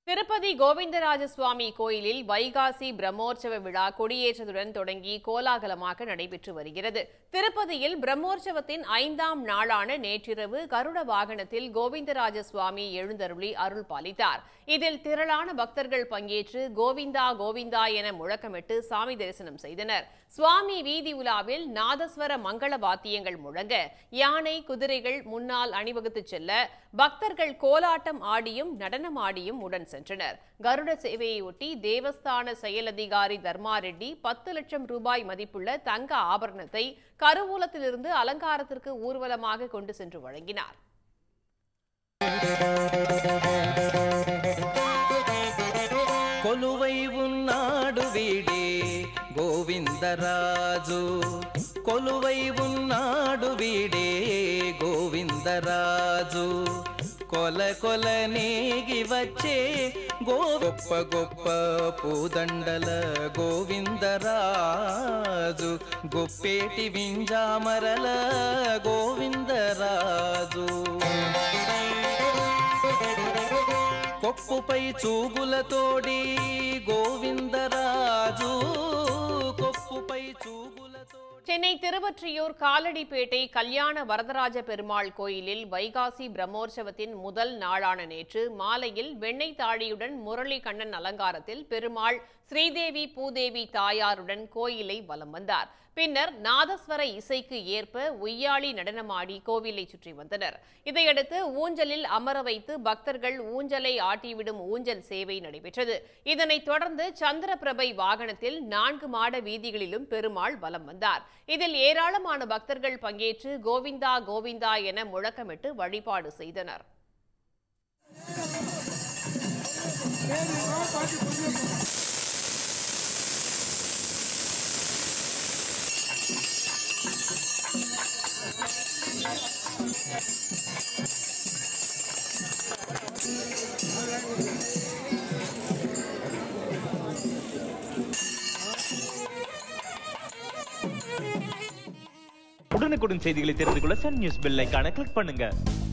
திருப்பதி கோவிந்தராஜ சுவாமி கோயிலில் வைகாசி பிரம்மோற்சவ விழா கொடியேற்றத்துடன் தொடங்கி கோலாகலமாக நடைபெற்று வருகிறது திருப்பதியில் பிரம்மோற்சவத்தின் ஐந்தாம் நாளான நேற்றிரவு கருட வாகனத்தில் கோவிந்தராஜ சுவாமி எழுந்தருளி அருள் பாலித்தார் இதில் திரளான பக்தர்கள் பங்கேற்று கோவிந்தா கோவிந்தா என முழக்கமிட்டு சாமி தரிசனம் செய்தனர் சுவாமி வீதி உலாவில் நாதஸ்வர மங்கள வாத்தியங்கள் முழங்க யானை குதிரைகள் முன்னால் அணிவகுத்துச் செல்ல பக்தர்கள் கோலாட்டம் ஆடியும் நடனம் ஆடியும் உடன் சென்றனர் கருட சேவையொட்டி தேவஸ்தான செயல் அதிகாரி தர்மா ரெட்டி பத்து லட்சம் ரூபாய் மதிப்புள்ள தங்க ஆபரணத்தை கருவூலத்திலிருந்து அலங்காரத்திற்கு ஊர்வலமாக கொண்டு சென்று வழங்கினார் కొలువై ఉన్నాడు వీడే గోవిందరాజు కొలువై ఉన్నాడు వీడే గోవిందరాజు కొల కొల నేగి వచ్చే గో గొప్ప గొప్ప పూదండల గోవిందరాజు గొప్పేటి వింజామరల గోవిందరాజు కొప్పుపై చూగులతోడి గోవిందరాజు కొప్పుపై చూగులతో சென்னை திருவொற்றியூர் காலடிப்பேட்டை கல்யாண வரதராஜ பெருமாள் கோயிலில் வைகாசி பிரம்மோற்சவத்தின் முதல் நாளான நேற்று மாலையில் வெண்ணெய் தாழியுடன் முரளி கண்ணன் அலங்காரத்தில் பெருமாள் ஸ்ரீதேவி பூதேவி தாயாருடன் கோயிலை வலம் வந்தார் பின்னர் நாதஸ்வர இசைக்கு ஏற்ப உய்யாளி நடனமாடி கோவிலை சுற்றி வந்தனர் இதையடுத்து ஊஞ்சலில் அமர வைத்து பக்தர்கள் ஊஞ்சலை ஆட்டிவிடும் ஊஞ்சல் சேவை நடைபெற்றது இதனைத் தொடர்ந்து சந்திரபிரபை வாகனத்தில் நான்கு மாட வீதிகளிலும் பெருமாள் வலம் வந்தார் இதில் ஏராளமான பக்தர்கள் பங்கேற்று கோவிந்தா கோவிந்தா என முழக்கமிட்டு வழிபாடு செய்தனர் உடனுக்குடன் செய்திகளை தெரிந்து கொள்ள சன் நியூஸ் பெல் ஐகானை கிளிக் பண்ணுங்க